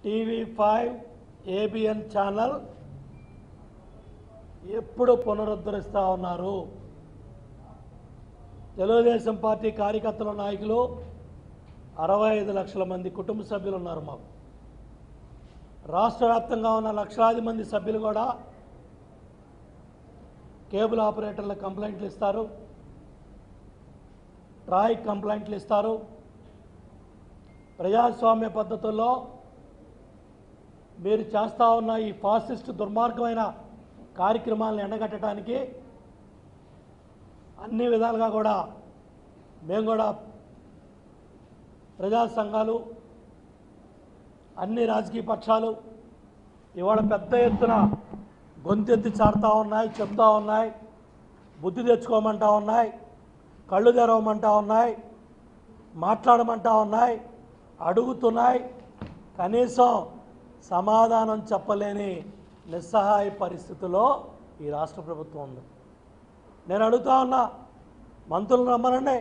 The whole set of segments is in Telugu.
టీవీ ఫైవ్ ఏబిఎన్ ఛానల్ ఎప్పుడు పునరుద్ధరిస్తూ ఉన్నారు తెలుగుదేశం పార్టీ కార్యకర్తల నాయకులు అరవై ఐదు లక్షల మంది కుటుంబ సభ్యులు ఉన్నారు మాకు రాష్ట్ర వ్యాప్తంగా ఉన్న లక్షలాది మంది సభ్యులు కూడా కేబుల్ ఆపరేటర్ల కంప్లైంట్లు ఇస్తారు ట్రాయ్ కంప్లైంట్లు ఇస్తారు ప్రజాస్వామ్య పద్ధతుల్లో మీరు చేస్తూ ఉన్న ఈ ఫాసిస్ట్ దుర్మార్గమైన కార్యక్రమాలను ఎండగట్టడానికి అన్ని విధాలుగా కూడా మేము కూడా ప్రజా సంఘాలు అన్ని రాజకీయ పక్షాలు ఇవాళ పెద్ద ఎత్తున గొంతెత్తి చాడుతూ ఉన్నాయి చెప్తా ఉన్నాయి బుద్ధి తెచ్చుకోమంటా ఉన్నాయి కళ్ళు తెరవమంటా ఉన్నాయి మాట్లాడమంటా ఉన్నాయి అడుగుతున్నాయి కనీసం సమాధానం చెప్పలేని నిస్సహాయ పరిస్థితిలో ఈ రాష్ట్ర ప్రభుత్వం ఉంది నేను అడుగుతా ఉన్నా మంత్రులు రమ్మనండి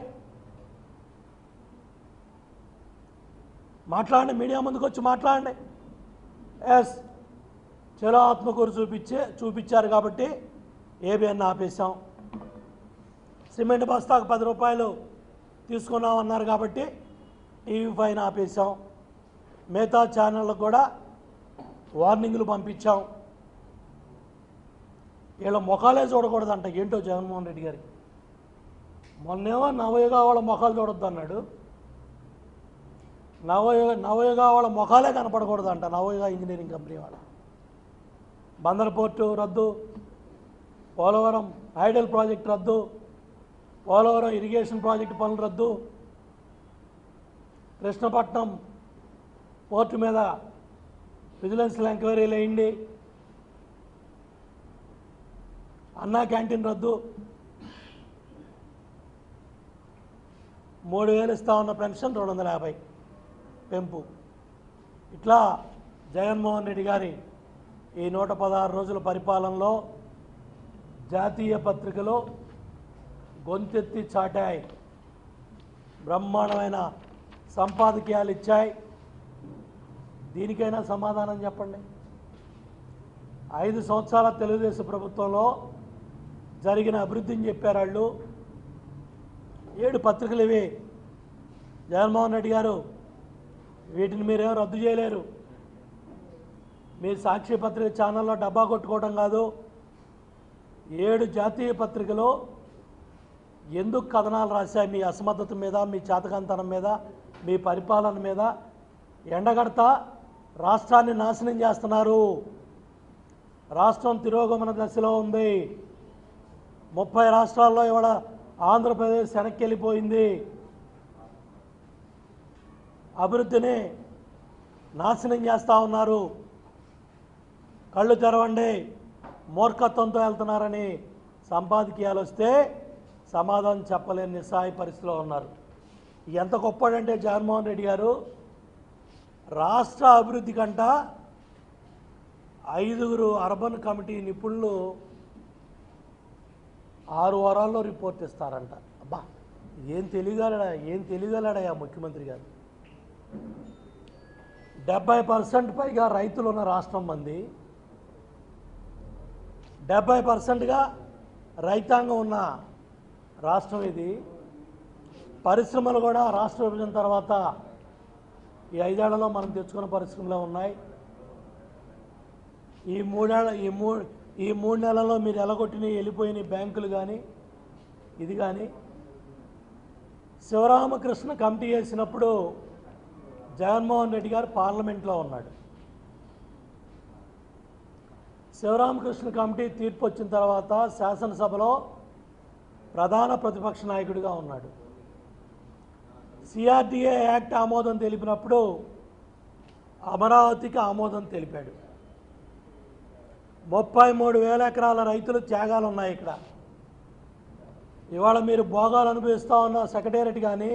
మాట్లాడండి మీడియా ముందుకు వచ్చి మాట్లాడండి ఎస్ చలో ఆత్మకూరు చూపించే చూపించారు కాబట్టి ఏబిఎన్ ఆపేశాం సిమెంట్ బస్తాకు పది రూపాయలు తీసుకున్నాం అన్నారు కాబట్టి టీవీ పైన ఆపేశాం మిగతా ఛానళ్ళకు కూడా వార్నింగ్లు పంపించాం వీళ్ళ ముఖాలే చూడకూడదంట ఏంటో జగన్మోహన్ రెడ్డి గారికి మొన్నేమో నవయుగా వాళ్ళ ముఖాలు చూడొద్దు అన్నాడు నవయుగ నవయుగా వాళ్ళ ముఖాలే కనపడకూడదంట నవయుగ ఇంజనీరింగ్ కంపెనీ వాళ్ళ బందర్ పోర్టు రద్దు పోలవరం ఐడల్ ప్రాజెక్ట్ రద్దు పోలవరం ఇరిగేషన్ ప్రాజెక్టు పనులు రద్దు కృష్ణపట్నం పోర్టు మీద విజిలెన్స్ ఎంక్వైరీలు వేయండి అన్నా క్యాంటీన్ రద్దు మూడు వేలు ఇస్తా ఉన్న పెన్షన్ రెండు వందల యాభై పెంపు ఇట్లా జగన్మోహన్ రెడ్డి గారి ఈ నూట పదహారు రోజుల పరిపాలనలో జాతీయ పత్రికలో గొంతెత్తి చాటాయి బ్రహ్మాండమైన సంపాదకీయాలు ఇచ్చాయి దీనికైనా సమాధానం చెప్పండి ఐదు సంవత్సరాల తెలుగుదేశం ప్రభుత్వంలో జరిగిన అభివృద్ధిని చెప్పారు వాళ్ళు ఏడు పత్రికలు ఇవి జగన్మోహన్ రెడ్డి గారు వీటిని మీరేం రద్దు చేయలేరు మీ సాక్షి పత్రిక ఛానల్లో డబ్బా కొట్టుకోవడం కాదు ఏడు జాతీయ పత్రికలు ఎందుకు కథనాలు రాశాయి మీ అసమర్థత మీద మీ చేతకంతనం మీద మీ పరిపాలన మీద ఎండగడతా రాష్ట్రాన్ని నాశనం చేస్తున్నారు రాష్ట్రం తిరోగమన దశలో ఉంది ముప్పై రాష్ట్రాల్లో ఇవాళ ఆంధ్రప్రదేశ్ వెనక్కి వెళ్ళిపోయింది అభివృద్ధిని నాశనం చేస్తూ ఉన్నారు కళ్ళు తెరవండి మూర్ఖత్వంతో వెళ్తున్నారని సంపాదకీయాలు వస్తే సమాధానం చెప్పలేని నిస్సహాయ పరిస్థితిలో ఉన్నారు ఎంత గొప్పడంటే జగన్మోహన్ రెడ్డి గారు రాష్ట్ర అభివృద్ధి కంట ఐదుగురు అర్బన్ కమిటీ నిపుణులు ఆరు వారాల్లో రిపోర్ట్ ఇస్తారంట అబ్బా ఏం తెలియగలడా ఏం తెలియగలడయా ముఖ్యమంత్రి గారు డెబ్బై పర్సెంట్ పైగా రైతులు ఉన్న రాష్ట్రం మంది డెబ్బై పర్సెంట్గా రైతాంగం ఉన్న రాష్ట్రం ఇది పరిశ్రమలు కూడా రాష్ట్ర విభజన తర్వాత ఈ ఐదేళ్లలో మనం తెచ్చుకున్న పరిశ్రమలు ఉన్నాయి ఈ మూడేళ్ళ ఈ మూ ఈ మూడు నెలల్లో మీరు ఎలగొట్టిన వెళ్ళిపోయిన బ్యాంకులు కానీ ఇది కానీ శివరామకృష్ణ కమిటీ వేసినప్పుడు జగన్మోహన్ రెడ్డి గారు పార్లమెంట్లో ఉన్నాడు శివరామకృష్ణ కమిటీ తీర్పు వచ్చిన తర్వాత శాసనసభలో ప్రధాన ప్రతిపక్ష నాయకుడిగా ఉన్నాడు సిఆర్డిఏ యాక్ట్ ఆమోదం తెలిపినప్పుడు అమరావతికి ఆమోదం తెలిపాడు ముప్పై మూడు వేల ఎకరాల రైతులు త్యాగాలు ఉన్నాయి ఇక్కడ ఇవాళ మీరు భోగాలు అనుభవిస్తూ ఉన్న సెక్రటేరియట్ కానీ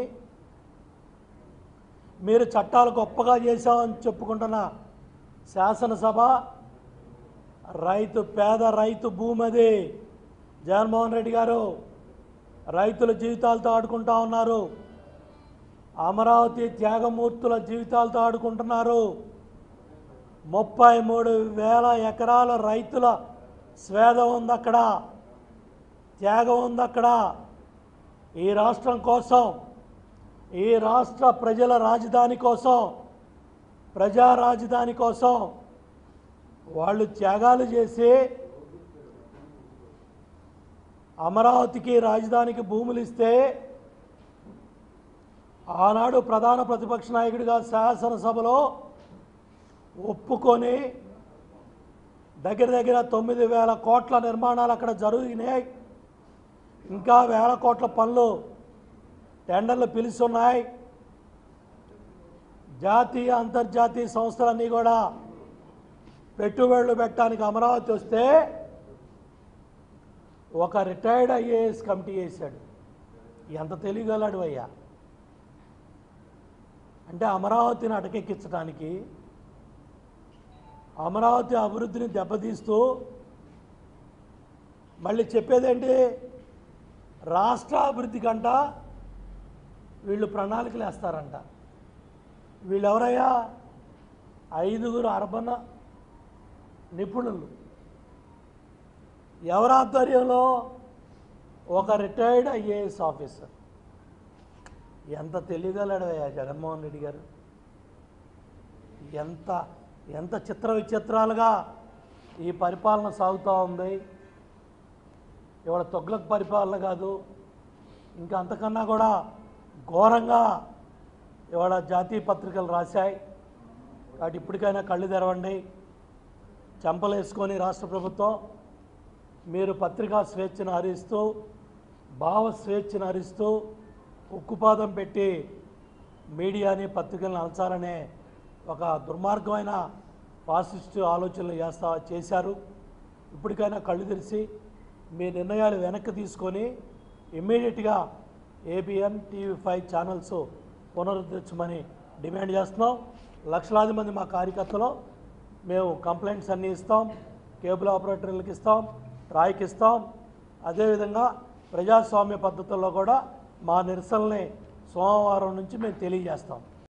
మీరు చట్టాలు గొప్పగా చేశామని చెప్పుకుంటున్న శాసనసభ రైతు పేద రైతు భూమి అది జగన్మోహన్ రెడ్డి గారు రైతుల జీవితాలతో ఆడుకుంటా ఉన్నారు అమరావతి త్యాగమూర్తుల జీవితాలతో ఆడుకుంటున్నారు ముప్పై మూడు వేల ఎకరాల రైతుల స్వేదం ఉంది అక్కడ త్యాగం ఉంది అక్కడ ఈ రాష్ట్రం కోసం ఈ రాష్ట్ర ప్రజల రాజధాని కోసం ప్రజా రాజధాని కోసం వాళ్ళు త్యాగాలు చేసి అమరావతికి రాజధానికి భూములు ఇస్తే ఆనాడు ప్రధాన ప్రతిపక్ష నాయకుడిగా శాసనసభలో ఒప్పుకొని దగ్గర దగ్గర తొమ్మిది వేల కోట్ల నిర్మాణాలు అక్కడ జరిగినాయి ఇంకా వేల కోట్ల పనులు టెండర్లు పిలుస్తున్నాయి జాతీయ అంతర్జాతీయ సంస్థలన్నీ కూడా పెట్టుబడులు పెట్టడానికి అమరావతి వస్తే ఒక రిటైర్డ్ ఐఏఎస్ కమిటీ వేశాడు ఎంత తెలియగలడు అయ్యా అంటే అమరావతిని అటకెక్కించడానికి అమరావతి అభివృద్ధిని దెబ్బతీస్తూ మళ్ళీ చెప్పేదేంటి రాష్ట్ర అభివృద్ధి కంట వీళ్ళు ప్రణాళికలు వేస్తారంట వీళ్ళు ఎవరయ్యా ఐదుగురు అర్బన్ నిపుణులు ఎవరి ఆధ్వర్యంలో ఒక రిటైర్డ్ ఐఏఎస్ ఆఫీసర్ ఎంత తెలియగలడయ్యా జగన్మోహన్ రెడ్డి గారు ఎంత ఎంత చిత్ర విచిత్రాలుగా ఈ పరిపాలన సాగుతూ ఉంది ఇవాళ తొగ్లక్ పరిపాలన కాదు ఇంకా అంతకన్నా కూడా ఘోరంగా ఇవాళ జాతీయ పత్రికలు రాశాయి కాబట్టి ఇప్పటికైనా కళ్ళు తెరవండి చెంపలేసుకొని రాష్ట్ర ప్రభుత్వం మీరు పత్రికా స్వేచ్ఛను హరిస్తూ భావ స్వేచ్ఛను హరిస్తూ ఉక్కుపాదం పెట్టి మీడియాని పత్రికలను అలచాలనే ఒక దుర్మార్గమైన ఫాసిస్టు ఆలోచనలు చేస్తా చేశారు ఇప్పటికైనా కళ్ళు తెరిచి మీ నిర్ణయాలు వెనక్కి తీసుకొని ఇమ్మీడియట్గా ఏబిఎన్ టీవీ ఫైవ్ ఛానల్స్ పునరుద్ధరించమని డిమాండ్ చేస్తున్నాం లక్షలాది మంది మా కార్యకర్తలు మేము కంప్లైంట్స్ అన్నీ ఇస్తాం కేబుల్ ఆపరేటర్లకు ఇస్తాం ట్రాయ్కి ఇస్తాం అదేవిధంగా ప్రజాస్వామ్య పద్ధతుల్లో కూడా మా నిరసనల్ని సోమవారం నుంచి మేము తెలియజేస్తాం